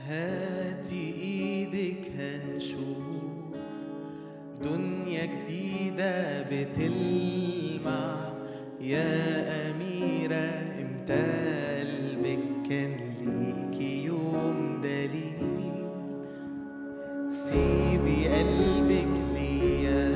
هاتي ايدك هنشوف دنيا جديدة بتلمع يا أميرة امتى قلبك كان ليكي يوم دليل سيبي قلبك ليا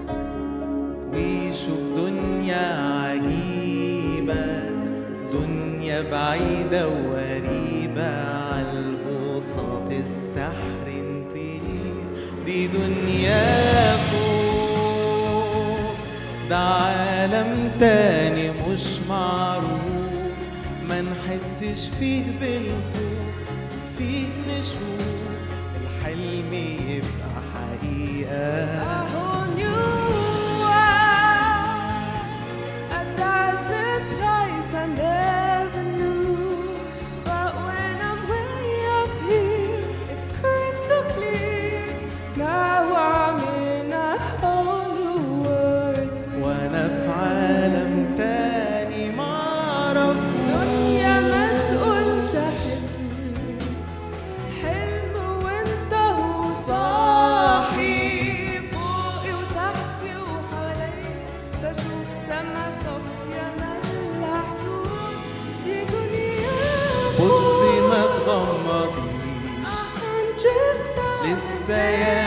ويشوف دنيا عجيبة دنيا بعيدة وقريبة عالبساط السحر نطير دي دنيا فوق ده عالم تاني مش معروف ما نحسش فيه بالخوف فيه نشوف الحلم يبقى حقيقة A whole new world, a dazzling place I never knew. But when I'm way up here, it's crystal clear. Now I'm in a whole new world. with وانا في عالم تاني دنيا معرفوش ما تقولش حلم حلم وانت هو صاحي فوقي وتحتي وحوالي بشوف سما صافية مالها حدود دي دنيا بصي ما تغمضيش هنشوفها لسه يا